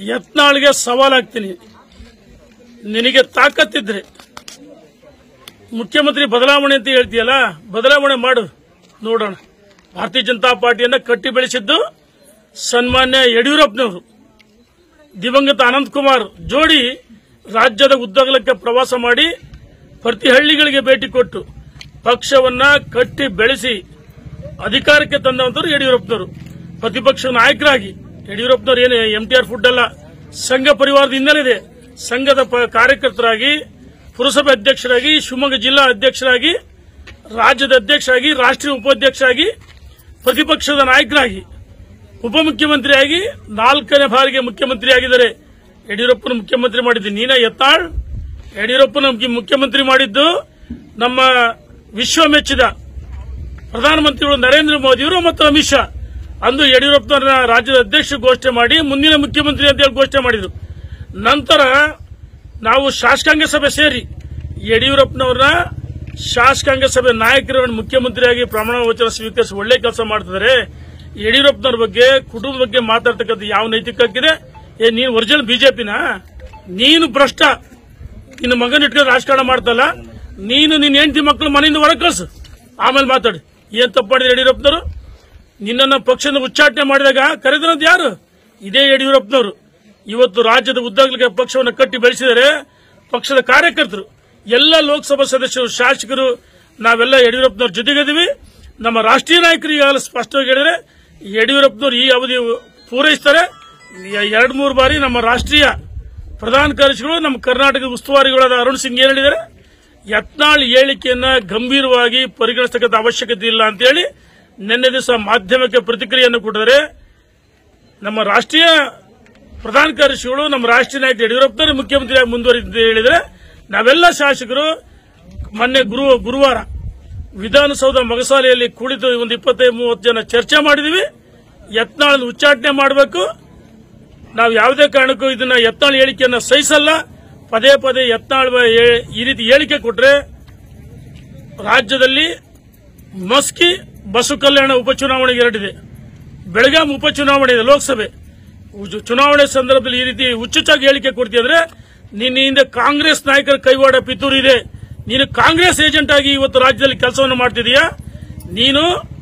ಯತ್ನಾಳ್ಗೆ ಸವಾಲಾಗ್ತೀನಿ ನಿನಗೆ ತಾಕತ್ತಿದ್ರೆ ಮುಖ್ಯಮಂತ್ರಿ ಬದಲಾವಣೆ ಅಂತ ಹೇಳ್ತೀಯಲ್ಲ ಬದಲಾವಣೆ ಮಾಡು ನೋಡೋಣ ಭಾರತೀಯ ಜನತಾ ಪಾರ್ಟಿಯನ್ನ ಕಟ್ಟಿ ಬೆಳೆಸಿದ್ದು ಸನ್ಮಾನ್ಯ ಯಡಿಯೂರಪ್ಪನವರು ದಿವಂಗತ ಅನಂತಕುಮಾರ್ ಜೋಡಿ ರಾಜ್ಯದ ಉದ್ದಗಲಕ್ಕೆ ಪ್ರವಾಸ ಮಾಡಿ ಪ್ರತಿ ಹಳ್ಳಿಗಳಿಗೆ ಭೇಟಿ ಕೊಟ್ಟು ಪಕ್ಷವನ್ನ ಕಟ್ಟಿ ಬೆಳೆಸಿ ಅಧಿಕಾರಕ್ಕೆ ತಂದಂತರು ಯಡಿಯೂರಪ್ಪನವರು ಪ್ರತಿಪಕ್ಷ ನಾಯಕರಾಗಿ ಯಡಿಯೂರಪ್ಪನವರು ಏನು ಎಂ ಟಿ ಆರ್ ಫುಡ್ ಅಲ್ಲ ಸಂಘ ಪರಿವಾರದ ಹಿನ್ನೆಲೆ ಇದೆ ಸಂಘದ ಪ- ಕಾರ್ಯಕರ್ತರಾಗಿ ಪುರಸಭೆ ಅಧ್ಯಕ್ಷರಾಗಿ ಶಿವಮೊಗ್ಗ ಜಿಲ್ಲಾ ಅಧ್ಯಕ್ಷರಾಗಿ ರಾಜ್ಯದ ಅಧ್ಯಕ್ಷರಾಗಿ ರಾಷ್ಟ್ರೀಯ ಉಪಾಧ್ಯಕ್ಷರಾಗಿ ಪ್ರತಿಪಕ್ಷದ ನಾಯಕರಾಗಿ ಉಪಮುಖ್ಯಮಂತ್ರಿಯಾಗಿ ನಾಲ್ಕನೇ ಬಾರಿಗೆ ಮುಖ್ಯಮಂತ್ರಿ ಆಗಿದ್ದಾರೆ ಯಡಿಯೂರಪ್ಪನ ಮುಖ್ಯಮಂತ್ರಿ ಮಾಡಿದ್ದು ನೀನ ಯತ್ನಾಳ್ ಯಡಿಯೂರಪ್ಪನ ಮುಖ್ಯ- ಮುಖ್ಯಮಂತ್ರಿ ಮಾಡಿದ್ದು ನಮ್ಮ ವಿಶ್ವ ಮೆಚ್ಚಿದ ಪ್ರಧಾನಮಂತ್ರಿಗಳು ನರೇಂದ್ರ ಮೋದಿಯವರು ಮತ್ತು ಅಮಿತ್ ಶಾ ಅಂದು ಯಡಿಯೂರಪ್ಪನವರ ರಾಜ್ಯದ ಅಧ್ಯಕ್ಷ ಘೋಷಣೆ ಮಾಡಿ ಮುಂದಿನ ಮುಖ್ಯಮಂತ್ರಿ ಅಂತ ಹೇಳಿ ಘೋಷಣೆ ಮಾಡಿದ್ರು ನಂತರ ನಾವು ಶಾಸಕಾಂಗ ಸಭೆ ಸೇರಿ ಯಡಿಯೂರಪ್ಪನವರನ್ನ ಶಾಸಕಾಂಗ ಸಭೆ ನಾಯಕರನ್ನು ಮುಖ್ಯಮಂತ್ರಿಯಾಗಿ ಪ್ರಮಾಣ ವಚನ ಸ್ವೀಕರಿಸಿ ಒಳ್ಳೆ ಕೆಲಸ ಮಾಡ್ತಿದ್ದಾರೆ ಯಡಿಯೂರಪ್ಪನವ್ರ ಬಗ್ಗೆ ಕುಟುಂಬದ ಬಗ್ಗೆ ಮಾತಾಡ್ತಕ್ಕಂಥ ಯಾವ ನೈತಿಕ ಹಕ್ಕಿದೆ ಏ ನೀನು ಒರಿಜಿನಲ್ ಬಿಜೆಪಿನ ನೀನು ಭ್ರಷ್ಟ ನಿನ್ನ ಮಗನ ಇಟ್ಕೊಂಡು ರಾಜಕಾರಣ ಮಾಡ್ತಲ್ಲ ನೀನು ನಿನ್ನ ಹೆಂಡತಿ ಮಕ್ಕಳು ಮನೆಯಿಂದ ಹೊರ ಕಳ್ಸು ಆಮೇಲೆ ಮಾತಾಡಿ ಏನ್ ತಪ್ಪು ಮಾಡಿದ್ರೆ ಯಡಿಯೂರಪ್ಪನವರು ನಿನ್ನನ್ನ ಪಕ್ಷದ ಉಚ್ಚಾಟನೆ ಮಾಡಿದಾಗ ಕರೆದ್ರಂತ ಯಾರು ಇದೇ ಯಡಿಯೂರಪ್ಪನವರು ಇವತ್ತು ರಾಜ್ಯದ ಉದ್ದಾಗಲಿಕ್ಕೆ ಪಕ್ಷವನ್ನು ಕಟ್ಟಿ ಬೆಳೆಸಿದರೆ ಪಕ್ಷದ ಕಾರ್ಯಕರ್ತರು ಎಲ್ಲ ಲೋಕಸಭಾ ಸದಸ್ಯರು ಶಾಸಕರು ನಾವೆಲ್ಲ ಯಡಿಯೂರಪ್ಪನವ್ರ ಜೊತೆಗಿದ್ದೀವಿ ನಮ್ಮ ರಾಷ್ಟ್ರೀಯ ನಾಯಕರು ಈಗಾಗಲೇ ಸ್ಪಷ್ಟವಾಗಿ ಹೇಳಿದರೆ ಯಡಿಯೂರಪ್ಪನವರು ಈ ಅವಧಿ ಪೂರೈಸ್ತಾರೆ ಎರಡು ಮೂರು ಬಾರಿ ನಮ್ಮ ರಾಷ್ಟ್ರೀಯ ಪ್ರಧಾನ ಕಾರ್ಯದರ್ಶಿಗಳು ನಮ್ಮ ಕರ್ನಾಟಕದ ಉಸ್ತುವಾರಿಗಳಾದ ಅರುಣ್ ಸಿಂಗ್ ಏನ್ ಹೇಳಿದ್ದಾರೆ ಯತ್ನಾಳ್ ಹೇಳಿಕೆಯನ್ನ ಗಂಭೀರವಾಗಿ ಪರಿಗಣಿಸತಕ್ಕಂಥ ಅವಶ್ಯಕತೆ ಇಲ್ಲ ಅಂತ ಹೇಳಿ ನಿನ್ನೆ ದಿವಸ ಮಾಧ್ಯಮಕ್ಕೆ ಪ್ರತಿಕ್ರಿಯೆಯನ್ನು ಕೊಟ್ಟಿದ್ದಾರೆ ನಮ್ಮ ರಾಷ್ಟ್ರೀಯ ಪ್ರಧಾನ ಕಾರ್ಯದರ್ಶಿಗಳು ನಮ್ಮ ರಾಷ್ಟ್ರೀಯ ನಾಯಕ ಯಡಿಯೂರಪ್ಪನವರು ಮುಖ್ಯಮಂತ್ರಿಯಾಗಿ ಮುಂದುವರಿದ ಹೇಳಿದರೆ ನಾವೆಲ್ಲ ಶಾಸಕರು ಮೊನ್ನೆ ಗುರು ಗುರುವಾರ ವಿಧಾನಸೌಧ ಮಗಸಾಲೆಯಲ್ಲಿ ಕುಳಿತು ಒಂದು ಇಪ್ಪತ್ತೈದು ಮೂವತ್ತು ಜನ ಚರ್ಚೆ ಮಾಡಿದೀವಿ ಯತ್ನಾಳ್ ಉಚ್ಚಾಟನೆ ಮಾಡಬೇಕು ನಾವು ಯಾವುದೇ ಕಾರಣಕ್ಕೂ ಇದನ್ನ ಯತ್ನಾಳ್ ಹೇಳಿಕೆಯನ್ನ ಸಹಿಸಲ್ಲ ಪದೇ ಪದೇ ಯತ್ನಾಳ್ ಬ- ಹೇ- ಈ ರೀತಿ ಹೇಳಿಕೆ ಕೊಟ್ರೆ ರಾಜ್ಯದಲ್ಲಿ ಮಸ್ಕಿ ಬಸು ಕಲ್ಯಾಣ ಉಪಚುನಾವಣೆಗೆ ಎರಡಿದೆ ಬೆಳಗಾಂ ಉಪಚುನಾವಣೆ ಇದೆ ಲೋಕಸಭೆ ಉಜ್- ಚುನಾವಣೆ ಸಂದರ್ಭದಲ್ಲಿ ಈ ರೀತಿ ಹುಚ್ಚುಚ್ಚಾಗಿ ಹೇಳಿಕೆ ಕೊಡ್ತಿದ್ರೆ ನಿನ್ನ ಹಿಂದೆ ಕಾಂಗ್ರೆಸ್ ನಾಯಕರ ಕೈವಾಡ ಪಿತೂರು ಇದೆ ನೀನು ಕಾಂಗ್ರೆಸ್ ಏಜೆಂಟ್ ಆಗಿ ಇವತ್ತು ರಾಜ್ಯದಲ್ಲಿ ಕೆಲಸವನ್ನು ಮಾಡ್ತಿದೀಯಾ ನೀನು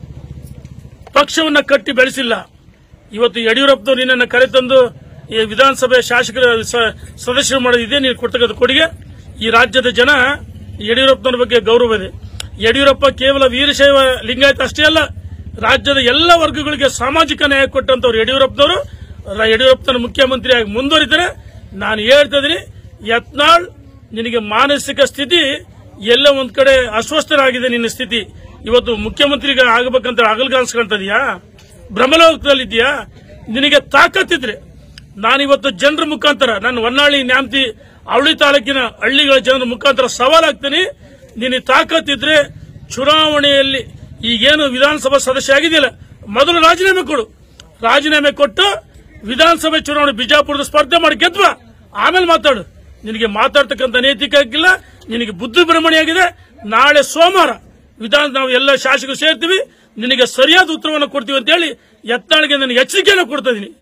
ಪಕ್ಷವನ್ನ ಕಟ್ಟಿ ಬೆಳೆಸಿಲ್ಲ ಇವತ್ತು ಯಡಿಯೂರಪ್ಪನವರು ನಿನ್ನನ್ನು ಕರೆತಂದು ಈ ವಿಧಾನಸಭೆ ಶಾಸಕರ ಸ- ಸದಸ್ಯರು ಮಾಡೋದಿದೆ ನೀನು ಕೊಡ್ತಕ್ಕಂಥ ಕೊಡುಗೆ ಈ ರಾಜ್ಯದ ಜನ ಯಡಿಯೂರಪ್ಪನವ್ರ ಬಗ್ಗೆ ಗೌರವ ಇದೆ ಯಡಿಯೂರಪ್ಪ ಕೇವಲ ವೀರಶೈವ ಲಿಂಗಾಯತ ಅಷ್ಟೇ ಅಲ್ಲ ರಾಜ್ಯದ ಎಲ್ಲ ವರ್ಗಗಳಿಗೆ ಸಾಮಾಜಿಕ ನ್ಯಾಯ ಕೊಟ್ಟಂತವ್ರು ಯಡಿಯೂರಪ್ಪನವರು ರ- ಯಡಿಯೂರಪ್ಪನ ಮುಖ್ಯಮಂತ್ರಿಯಾಗಿ ಮುಂದುವರಿತಾರೆ ನಾನು ಹೇಳ್ತಾ ಇದೀನಿ ಯತ್ನಾಳ್ ನಿನಗೆ ಮಾನಸಿಕ ಸ್ಥಿತಿ ಎಲ್ಲ ಒಂದ್ ಕಡೆ ಅಸ್ವಸ್ಥರಾಗಿದೆ ನಿನ್ನ ಸ್ಥಿತಿ ಇವತ್ತು ಮುಖ್ಯಮಂತ್ರಿಗೆ ಆಗಬೇಕಂತ ಹಗಲ್ಗ ಅನ್ಸ್ಕೊಂತದೀಯಾ ಭ್ರಮಲೋಕದಲ್ಲಿದ್ಯಾ ನಿನಗೆ ತಾಕತ್ತಿದ್ರೆ ನಾನಿವತ್ತು ಜನರ ಮುಖಾಂತರ ನಾನು ಹೊನ್ನಾಳಿ ನ್ಯಾಮತಿ ಅವಳಿ ತಾಲೂಕಿನ ಹಳ್ಳಿಗಳ ಜನರ ಮುಖಾಂತರ ಸವಾಲಾಗ್ತೀನಿ ನಿನಗೆ ತಾಕತ್ತಿದ್ರೆ ಚುನಾವಣೆಯಲ್ಲಿ ಈಗೇನು ವಿಧಾನಸಭಾ ಸದಸ್ಯ ಆಗಿದೆಯಲ್ಲ ಮೊದಲು ರಾಜೀನಾಮೆ ಕೊಡು ರಾಜೀನಾಮೆ ಕೊಟ್ಟು ವಿಧಾನಸಭೆ ಚುನಾವಣೆ ಬಿಜಾಪುರದ ಸ್ಪರ್ಧೆ ಮಾಡಿ ಗೆದ್ವಾ ಆಮೇಲೆ ಮಾತಾಡು ನಿನಗೆ ಮಾತಾಡ್ತಕ್ಕಂಥ ನೈತಿಕ ಹಕ್ಕಿಲ್ಲ ನಿನಗೆ ಬುದ್ಧಿ ಭ್ರಮಣೆಯಾಗಿದೆ ನಾಳೆ ಸೋಮವಾರ ವಿಧಾನ ನಾವು ಎಲ್ಲ ಶಾಸಕರು ಸೇರ್ತೀವಿ ನಿನಗೆ ಸರಿಯಾದ ಉತ್ತರವನ್ನು ಕೊಡ್ತೀವಿ ಅಂತ ಹೇಳಿ ಯತ್ನಾಳಿಗೆ ನನಗೆ ಎಚ್ಚರಿಕೆಯನ್ನು ಕೊಡ್ತಾ ಇದೀನಿ